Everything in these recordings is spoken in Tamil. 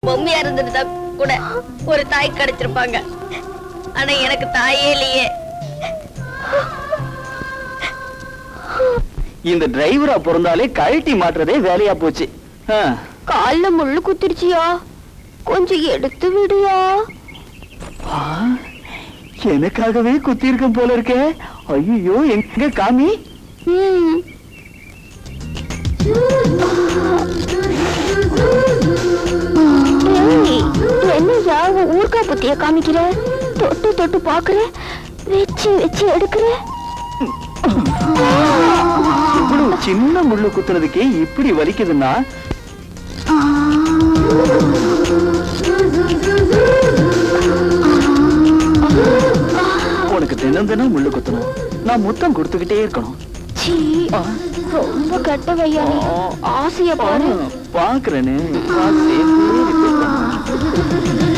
பொம்மையா இருந்திருந்தா கூட ஒரு தாய் கிடைச்சிருப்பாங்க ஆனா எனக்கு தாயே இல்லையே இந்த டிரைவரா பிறந்தாலே கழட்டி மாட்டுறதே வேலையா போச்சு ஆ, கால்ல முள்ளு குத்திருச்சியா கொஞ்சம் எடுத்து விடியா ஆ, எனக்காகவே குத்திருக்கும் போல இருக்கே ஐயோ எங்க காமி என்னையா ஊர்கா புத்திய காமிக்கிற தொட்டு தொட்டு பாக்குற வச்சு வச்சு எடுக்கிற இவ்வளவு சின்ன முள்ளு குத்துறதுக்கே இப்படி வலிக்குதுன்னா உனக்கு தினம் தினம் முள்ளு குத்தணும் நான் முத்தம் கொடுத்துக்கிட்டே இருக்கணும் சீ ரொம்ப கெட்டவையா நீ ஆசைய பாரு ஆ, பாக்குறேனே நான் சேர்ந்தே இருப்பேன்.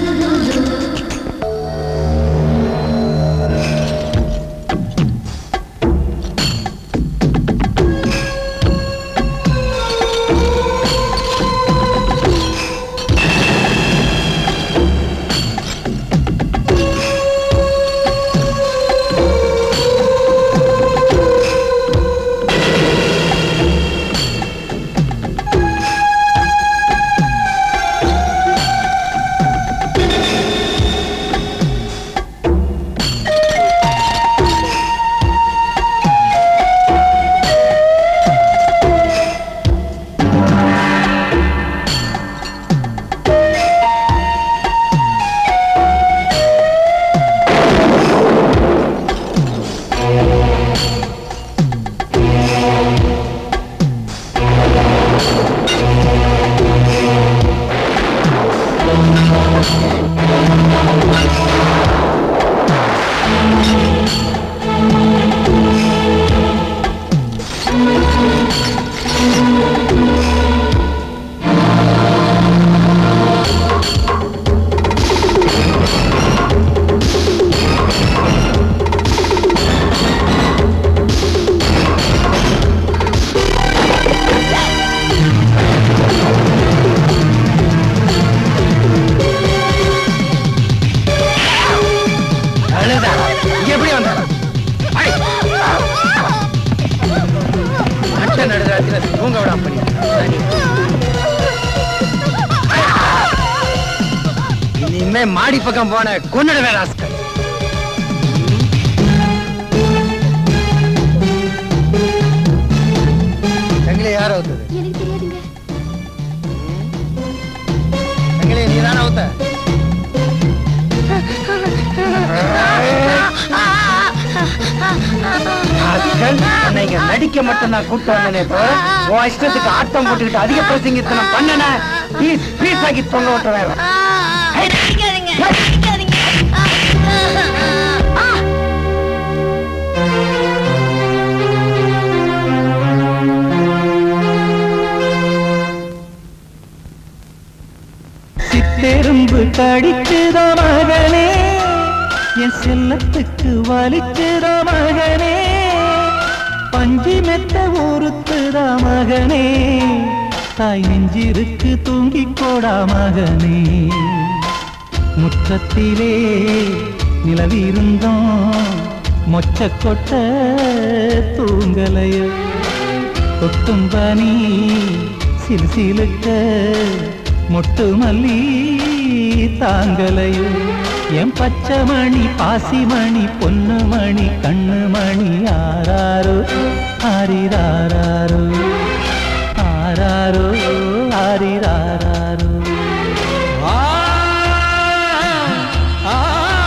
அழுதா எப்படி வந்த ஐ! அட்ட நடுராத்திர தூங்க விடாம பண்ணி இனிமே மாடி பக்கம் போன கொன்னுடுவே ராஸ்கல் எங்களை யார் அவுத்தது எனக்கு தெரியாதுங்க எங்களை நீ தானே அவுத்த ராஸ்கல், உன்னை இங்க நடிக்க மட்டும் நான் கூட்டு வந்தனே தவிர உன் இஷ்டத்துக்கு ஆட்டம் போட்டுக்கிட்டு அதிக பிரசங்கித்தனம் பண்ணன பீஸ் பீஸ் ஆக்கி தொங்க விட்டு வேற அடிக்காதீங்க அடிக்காதீங்க சித்தெரும்பு கடிச்சுத மகனே என் செல்லத்துக்கு வலிச்சுத மகனே பஞ்சி மெத்த ஊறுத்துத மகனே தாய் நெஞ்சிருக்கு தூங்கிக் கோடா மகனே முற்றத்திலே நிலவிருந்தோம் மொச்ச கொட்ட தூங்கலையோ கொட்டும் பனி சிலு சிலுக்க மொட்டு மல்லி தாங்கலையோ என் பச்சை மணி பாசிமணி பொன்னு மணி கண்ணு மணி ஆராரோ ஆரிராரோ ஆராரோ ஆரிராரோ ஆ ஆ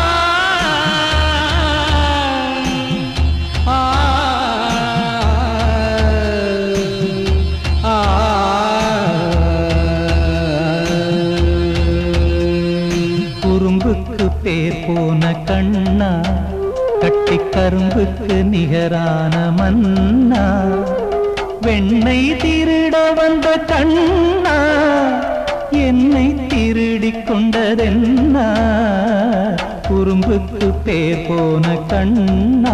குறும்புக்கு பேர் போன கண்ணா கட்டி கரும்புக்கு நிகரான மன்னா வெண்ணை திருட வந்த கண்ணா என்னை திருடிக் கொண்டதென்னா குறும்புக்கு பேர் போன கண்ணா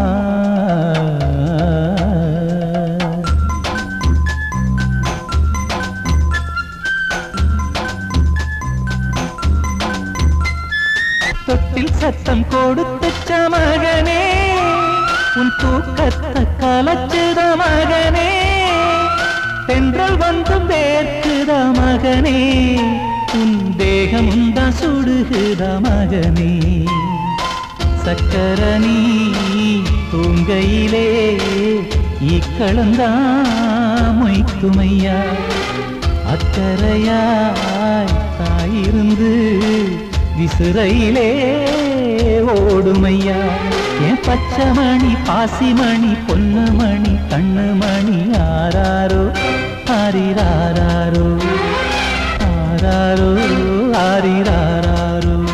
தொட்டில் சத்தம் கொடுத்துச்ச மகனே உன் தூக்கத்தை கலச்சுத மகனே தென்றல் வந்து வேர்க்குத மகனே உன் தேகம் தான் சுடுகுத மகனே சக்கரணி தூங்கையிலே இக்களந்தா மொய்க்குமையா அக்கறையாய் தாயிருந்து விசுரையிலே ஓடுமையா என் பச்சைமணி பாசிமணி பொன்னுமணி கண்ணுமணி ஆராரோ ஆரிராரோ ஆராரோ ஆரிராரோ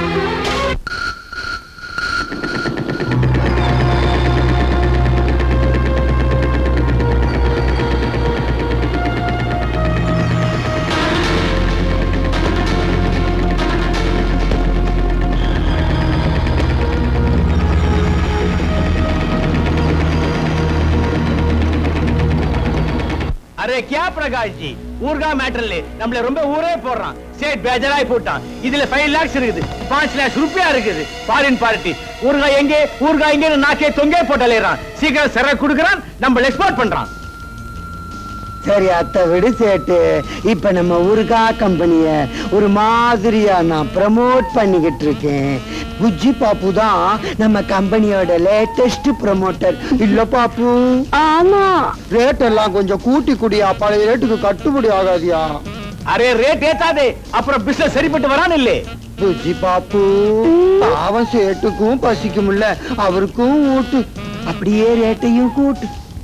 அரே கியா பிரகாஷ் ஜி ஊர்கா மேட்டர்ல நம்மள ரொம்ப ஊரே போடுறான் சேட் பேஜராய் போட்டான் இதுல ஃபைவ் லேக்ஸ் இருக்குது பாஞ்ச் லேக்ஸ் ருப்பியா இருக்குது ஃபாரின் பார்ட்டி ஊர்கா எங்கே ஊர்கா எங்கே நாக்கே தொங்கே போட்டலைறான் சீக்கிரம் சிற குடுக்கறான் நம்ம எக்ஸ்போர்ட் பண்றான் சரி அத்தை விடு சேட்டு இப்ப நம்ம ஊருக்கா கம்பெனிய ஒரு மாதிரியா நான் ப்ரமோட் பண்ணிக்கிட்டு இருக்கேன் புஜ்ஜி பாப்பு தான் நம்ம கம்பெனியோட லேட்டஸ்ட் ப்ரமோட்டர் இல்ல பாப்பு ஆமா ரேட் எல்லாம் கொஞ்சம் கூட்டி குடியா பழைய ரேட்டுக்கு கட்டுப்படி ஆகாதியா அரே ரேட் ஏத்தாதே அப்புறம் பிசினஸ் சரிப்பட்டு வரான் இல்லே புஜ்ஜி பாப்பு பாவம் சேட்டுக்கும் பசிக்கும்ல அவருக்கும் ஊட்டு அப்படியே ரேட்டையும் கூட்டு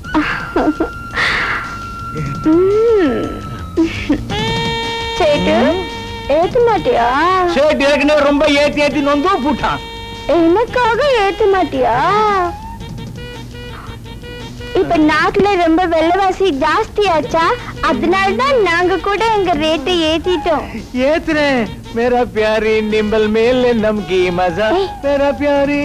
சேட்டு ஏத்த மாட்டியா சேட் ஏற்கனவே ரொம்ப ஏத்தி ஏத்தி நொந்து போட்டான் எனக்காக ஏத்த மாட்டியா இப்ப நாட்டுல ரொம்ப விலைவாசி ஜாஸ்தி ஆச்சா அதனால தான் நாங்க கூட எங்க ரேட்டை ஏத்திட்டோம் ஏத்துனே மேரா பியாரி நிம்பல் மேல் நம்கி மஜா மேரா பியாரி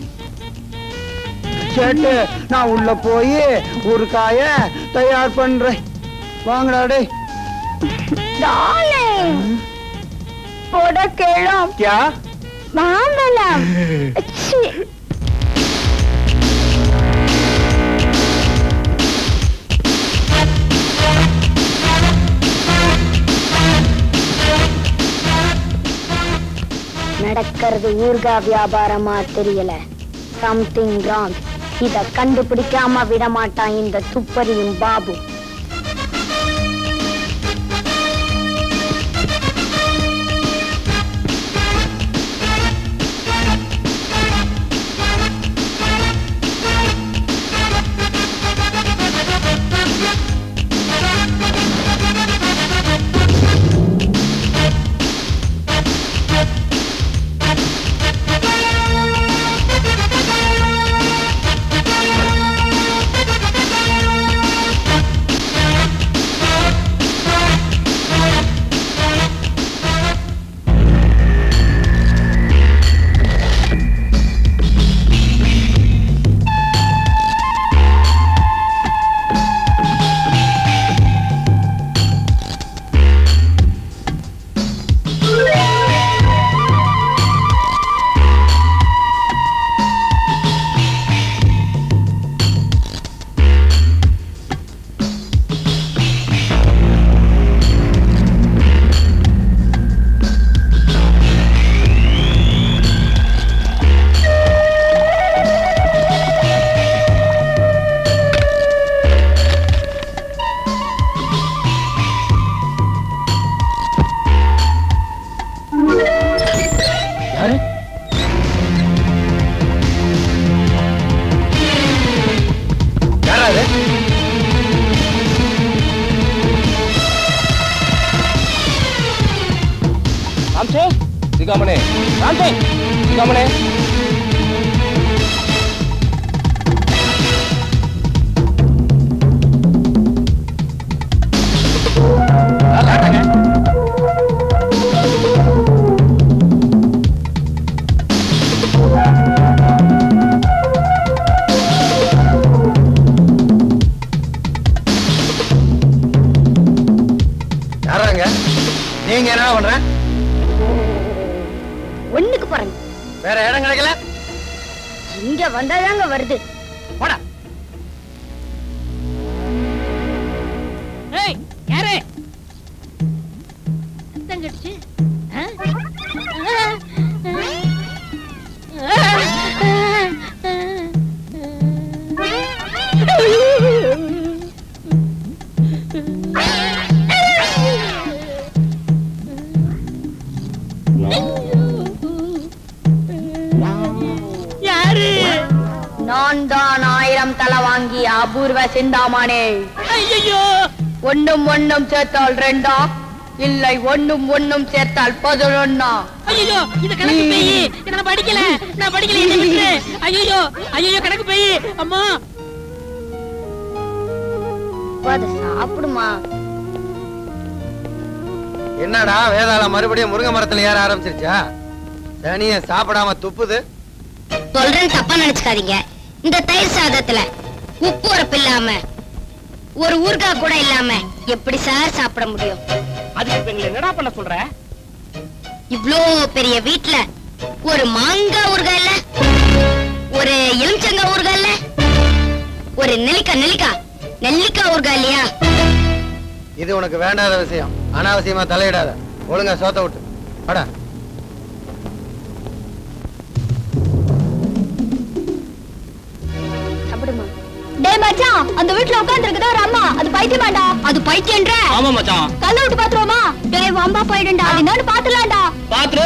சேட்டு நான் உள்ள போய் ஒரு காய தயார் பண்றேன் வாங்கடா டேய் டார்லிங் போட கேளும் क्या மாம்பழம் ச்சீ. நடக்கிறது ஊர்கா வியாபாரமா தெரியல சம்திங் ராங் இத கண்டுபிடிக்காம விட மாட்டான் இந்த துப்பறியும் பாபு யாரா அது ராம்சே சிகாமணே ராம்சே சிகாமணே யாராங்க நீங்க என்ன பண்ற ஒண்ணுக்கு போறேன் வேற இடம் கிடைக்கல இங்க வந்தாதாங்க வருது போடா ஏய் யாரு சத்தம் கேட்டுச்சு ஆ? யாரு நான் தான் ஆயிரம் தலை வாங்கி அபூர்வ சிந்தாமணி ஐயோ ஒண்ணும் ஒண்ணும் சேர்த்தால் ரெண்டா இல்லை ஒண்ணும் ஒண்ணும் சேர்த்தால் பதினொன்னா ஐயோ இது கணக்கு பேய் இதை நான் படிக்கல நான் படிக்கல என்னை விட்டுரு ஐயோ ஐயோ கணக்கு பேய் அம்மா அதை சாப்பிடுமா என்னடா வேதாளம் மறுபடியும் முருங்கை மரத்துல ஏற ஆரம்பிச்சிருச்சா சனிய சாப்பிடாம துப்புது சொல்றேன் தப்பா நினைச்சுக்காதீங்க இந்த தயிர் சாதத்துல உப்பு உரப்பு இல்லாம ஒரு ஊறுகாய் கூட இல்லாம எப்படி சார் சாப்பிட முடியும் அதுக்கு இப்ப எங்களை என்னடா பண்ண சொல்ற இவ்ளோ பெரிய வீட்ல ஒரு மாங்காய் ஊறுகாய் இல்ல ஒரு எலுமிச்சங்காய் ஊறுகாய் இல்ல ஒரு நெல்லிக்காய் நெல்லிக்காய் நெல்லிக்காய் ஊறுகாய் இல்லையா இது உனக்கு வேண்டாத விஷயம் அனாவசியமா தலையிடாத ஒழுங்கா சோத்த விட்டு வாடா சாப்பிடுமா டேய் மச்சான் அந்த வீட்ல உட்கார்ந்து இருக்குதா ஒரு அம்மா அது பைத்தியமாடா அது பைத்தியன்ற ஆமா மச்சான் கல்ல விட்டு பாத்துருவோமா டேய் வம்பா போயிடும்டா அது என்னன்னு பாத்துலாம்டா பாத்துரு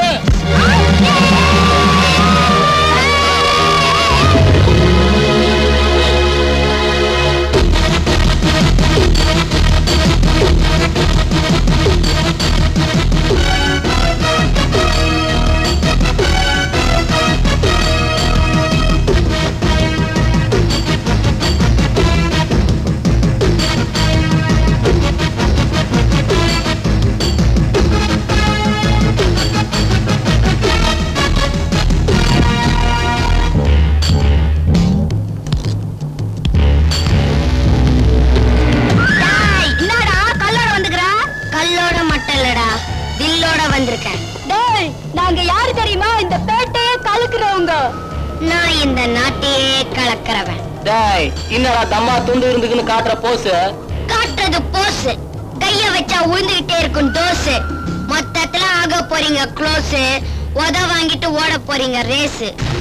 டேய் என்னடா கல்லோட வந்துக்கறா கல்லோட மட்டும் இல்லடா தில்லோட வந்திருக்கேன் டேய் நாங்க யாரு தெரியுமா இந்த பேட்டையே கலக்குறவங்க நான் இந்த நாட்டையே கலக்குறவன் டேய் என்னடா தம்மா துண்டு இருந்துக்குன்னு காட்டுற போஸ் காட்டுறது போஸ் கைய வச்சா உழுந்துகிட்டே இருக்கும் டோஸ் மொத்தத்துல ஆக போறீங்க க்ளோஸ் உத வாங்கிட்டு ஓட போறீங்க ரேஸ்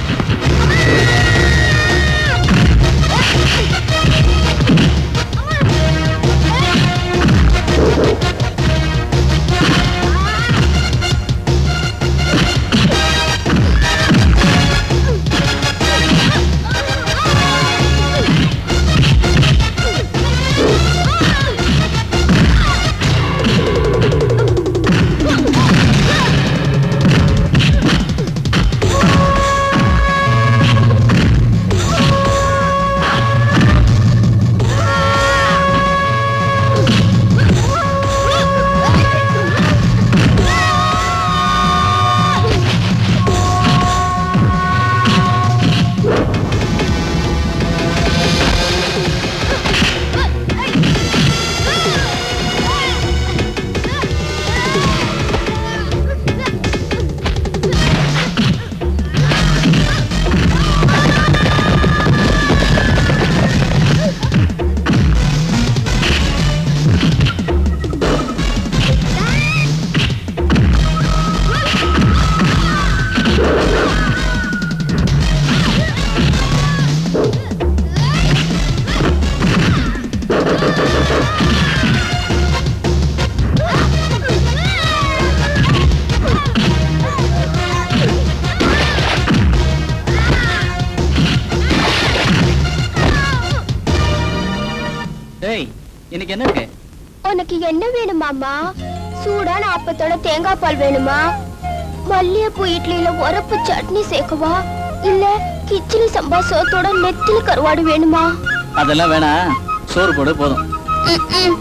டேய் இன்னைக்கு என்ன இருக்கு உனக்கு என்ன வேணுமாமா சூடான அப்பத்தோட தேங்காய் பால் வேணுமா மல்லிகைப்பூ இட்லியில உரப்பு சட்னி சேர்க்கவா இல்ல கிச்சிலி சம்பா சோத்தோட நெத்திலி கருவாடு வேணுமா அதெல்லாம் வேணாம் சோறு போடு போதும் ம்ம்.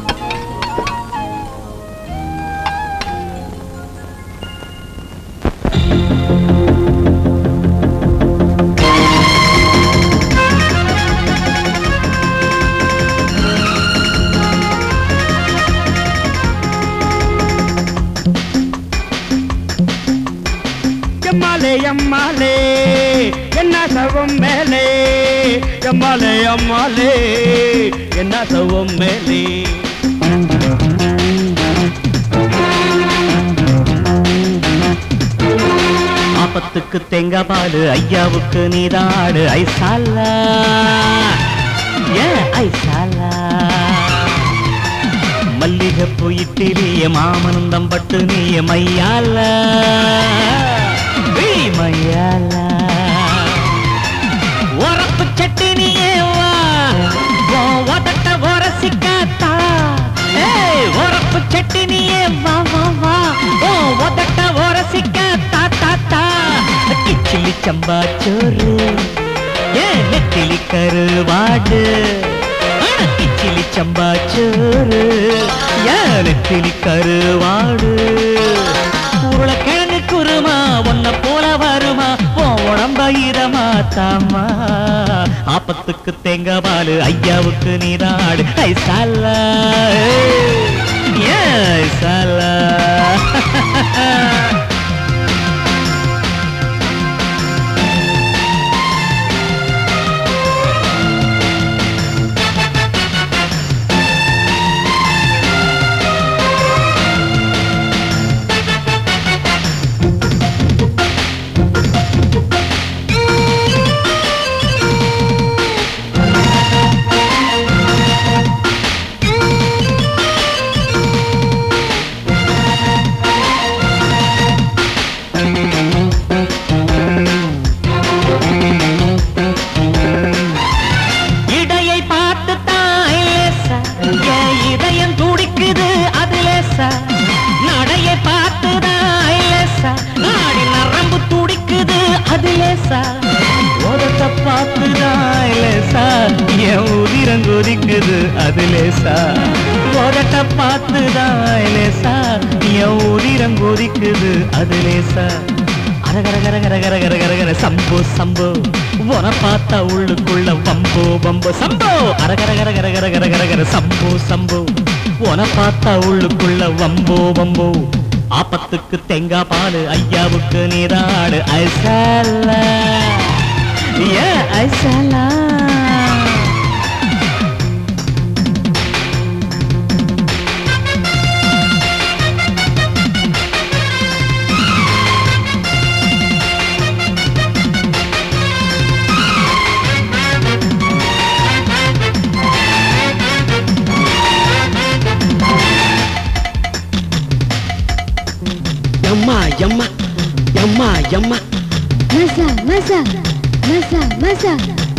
எம்மாலே எம்மாலே என்ன சவம் மேலே எம்மாலே எம்மாலே என்ன சவம் மேலே ஆபத்துக்கு தேங்காய் பாலு ஐயாவுக்கு நீதாடு ஐசாலா ஏ ஐசாலா மல்லிகைப்பூ இட்டிலிய மாமனந்தம் பட்டு நீய மையால ஏய் மையால உரப்பு சட்டினியே வா உன் உதட்ட உரசிக்காத்தா ஏய் உரப்பு சட்டினியே வா வா வா உன் உதட்ட உரசிக்காத்தா தா தா கிச்சிலி சம்பா சோறு ஏன் நெத்திலி கருவாடு கிச்சிலி சம்பா சோறு ஏன் நெத்திலி கருவாடு உருளைக்கிழங்கு குருமா உன்னை போல வருமா உன் உடம்ப இதமா தாமா ஆப்பத்துக்கு தேங்காய் பாலு ஐயாவுக்கு நீராடு ஐசாலா ஏ ஐசாலா இடையை பார்த்து தான் லேசா என் இதயம் துடிக்குது அது லேசா நடையை பார்த்து தான் லேசா நாடி நரம்பு துடிக்குது அது லேசா உதட்ட பார்த்து தான் லேசா என் உதிரம் கொதிக்குது அது லேசா உதட்ட பார்த்து தான் லேசா என் உதிரம் கொதிக்குது அது லேசா அரகர கர கர கர கர கர கர சம்போ சம்போ உன பார்த்தா உள்ளுக்குள்ள வம்போ வம்போ சம்போ அரகர கர கர கர கர கர கர சம்போ சம்போ உன பார்த்தா உள்ளுக்குள்ள வம்போ வம்போ ஆப்பத்துக்கு தேங்காய் பாலு ஐயாவுக்கு நீராடு ஐசாலா ஏ ஐசாலா எம்மா எம்மா எம்மா எம்மா மசா மசா மசா மசா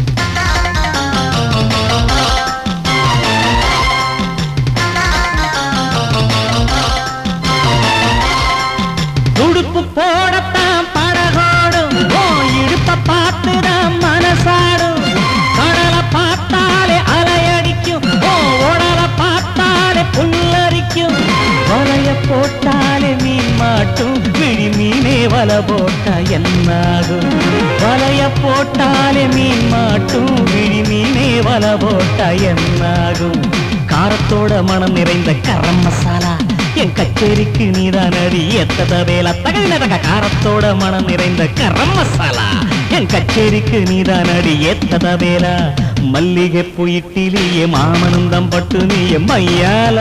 துடுப்பு போடத்தான் படகோடும் ஓ இடுப்ப பார்த்துதான் மனசாடும் கடலை பார்த்தாலே அலையடிக்கும் ஓ உடலை பார்த்தாலே புல்லரிக்கும் வலைய போட்டாலே மீன் மாட்டும் விழி மீனே வலை போட்டா என்னாகும் வலைய போட்டாலே மீன் மாட்டும் விழி மீனே வலை போட்டா என்னாகும் காரத்தோட மனம் நிறைந்த கரம் மசாலா என் கச்சேரிக்கு நீதான் அடி எத்தத வேலை தகவினதக காரத்தோட மனம் நிறைந்த கரம் மசாலா என் கச்சேரிக்கு நீதான் அடி எத்தத வேலை மல்லிகை புயிட்டிலேயே மாமனந்தம் பட்டு நீ மையால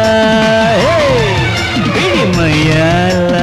மையால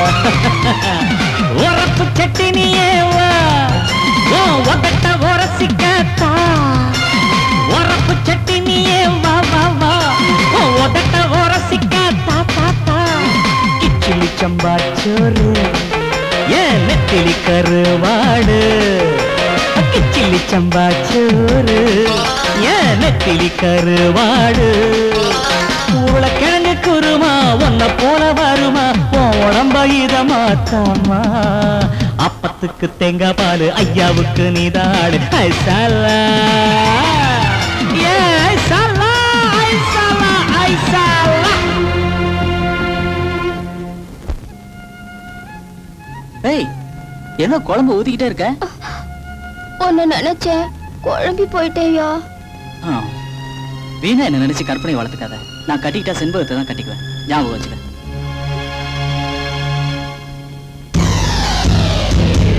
உரப்பு சட்டினியே வா ஓ ஒதட்ட உரசிக்கத்தா உரப்பு சட்டினியே வா வா வா ஓ ஒதட்ட உரசிக்க தா தா தா கிச்சிலி சம்பா சோறு ஏன் நெத்திலி கருவாடு கிச்சிலி சம்பா சோறு ஏன் நெத்திலி கருவாடு உருளைக்கிழங்கு குருமா உன்னை போல வருமா உன் உடம்ப இத மாத்தாமா அப்பத்துக்கு தேங்காய் பாலு ஐயாவுக்கு நீதாடு ஐசாலா ஏ ஐசாலா ஐசாலா ஐசாலா ஏய் என்ன குழம்பு ஊத்திக்கிட்டே இருக்க உன்னை நினைச்சேன் குழம்பி போயிட்டேயா ஆ. வீணா என்ன நினைச்சு கற்பனை வளர்த்துக்காத நான் கட்டிக்கிட்டா செண்பகத்தை தான் கட்டிக்குவேன் ஞாபகம் வச்சுக்க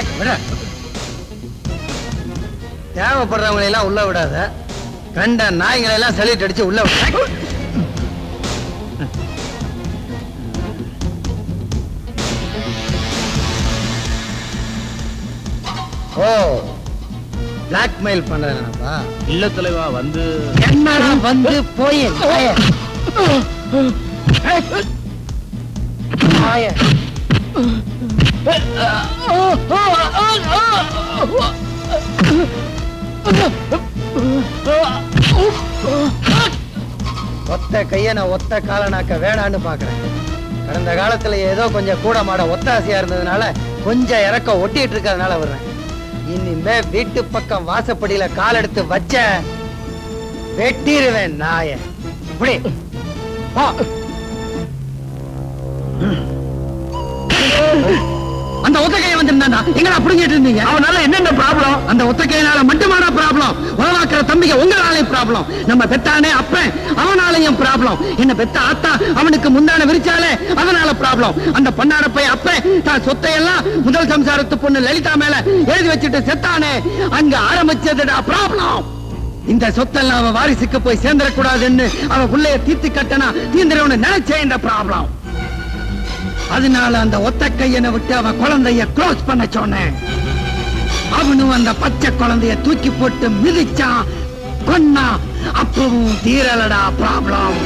ஏய், விட. தேவைப்படுறவங்களை எல்லாம் உள்ள விடாத கண்ட நாய்களை எல்லாம் சலிட்டு அடிச்சு உள்ள விட ஓ பிளாக்மெயில் பண்றேனப்பா இல்ல தலைவா வந்து என்னடா வந்து போய் நாய. நாய. ஒத்த கைய நான் ஒத்த காலனாக்க வேணான்னு பாக்குறேன் கடந்த காலத்துல ஏதோ கொஞ்சம் கூட மாட ஒத்தாசையா இருந்ததுனால கொஞ்சம் இறக்கம் ஒட்டிட்டு இருக்கிறதுனால வர்றேன் இனிமே வீட்டு பக்கம் வாசப்படியில கால் எடுத்து வச்ச வெட்டிடுவேன் நாய இப்படி போ. அந்த ஒத்தக்கையை வந்திருந்தாண்டா எங்கடா புடுங்கிட்டு இருந்தீங்க அவனால என்னென்ன ப்ராப்ளம் அந்த ஒத்தக்கையினால மட்டுமாடா ப்ராப்ளம் உறவாக்குற தம்பிங்க உங்களாலையும் ப்ராப்ளம் நம்ம பெத்தானே அப்பன் அவனாலையும் ப்ராப்ளம் என்ன பெத்த ஆத்தா அவனுக்கு முந்தான விரிச்சாலே அதனால ப்ராப்ளம் அந்த பொன்னாட போய் அப்பன் தான் சொத்தையெல்லாம் முதல் சம்சாரத்து பொண்ணு லலிதா மேல எழுதி வச்சுட்டு செத்தானே அங்க ஆரம்பிச்சதுடா ப்ராப்ளம் இந்த சொத்தெல்லாம் அவ வாரிசுக்கு போய் சேர்ந்துடக்கூடாதுன்னு அவ புள்ளைய தீர்த்து கட்டனா தீந்திரவனு நினைச்சேன் இந்த ப்ராப்ளம் அதனால அந்த ஒத்த கையனை விட்டு அவன் குழந்தைய க்ளோஸ் பண்ண சொன்னேன் அவனும் அந்த பச்சை குழந்தைய தூக்கி போட்டு மிதிச்சான் கொன்னா அப்பவும் தீரலடா ப்ராப்ளம்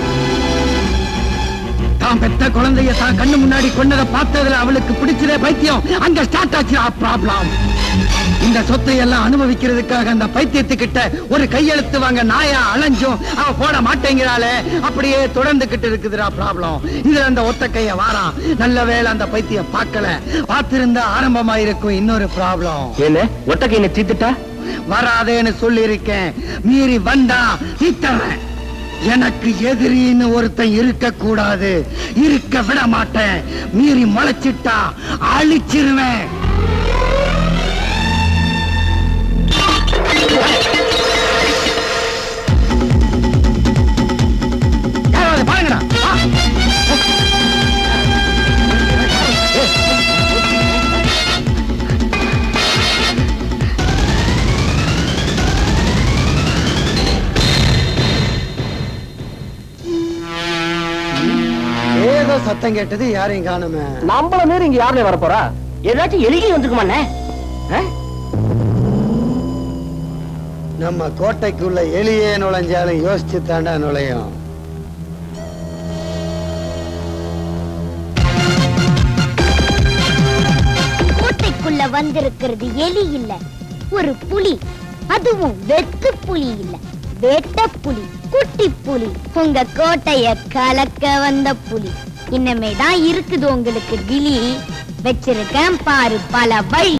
தான் பெத்த குழந்தைய தான் கண்ணு முன்னாடி கொன்னதை பார்த்ததுல அவளுக்கு பிடிச்சதே பைத்தியம் அங்க ஸ்டார்ட் ஆச்சு ப்ராப்ளம் இந்த சொத்தை எல்லாம் அனுபவிக்கிறதுக்காக அந்த பைத்தியத்துக்கிட்ட ஒரு கையெழுத்து வாங்க நாயா அலைஞ்சும் அவ போட மாட்டேங்கிறாளே அப்படியே தொடர்ந்துகிட்டு இருக்குதுடா ப்ராப்ளம் இதுல அந்த ஒத்த கைய வாரான் நல்ல வேளை அந்த பைத்தியம் பார்க்கல பார்த்திருந்தா ஆரம்பமா இருக்கும் இன்னொரு ப்ராப்ளம் என்ன ஒத்த கையில தீத்துட்டா வராதேன்னு சொல்லி இருக்கேன் மீறி வந்தா தீத்தறேன் எனக்கு எதிரின்னு ஒருத்தன் இருக்க கூடாது இருக்க விட மாட்டேன் மீறி முளைச்சிட்டா அழிச்சிருவேன் யாராவது பாருங்கடா வா. ஏதோ சத்தம் கேட்டது யாரையும் காணுமே நம்மள மீறி இங்க யாருல வர போறா ஏதாச்சும் எலிகை வந்துக்குமாண்ணே நம்ம கோட்டைக்குள்ள எலியே நுழைஞ்சாலும் யோசிச்சு தாண்டா நுழையும் கோட்டைக்குள்ள வந்திருக்கிறது எலி இல்ல ஒரு புலி அதுவும் வெத்து புலி இல்ல வேட்ட புலி குட்டி புலி உங்க கோட்டைய கலக்க வந்த புலி இன்னமே தான் இருக்குது உங்களுக்கு விழி வச்சிருக்கேன் பாரு பல வழி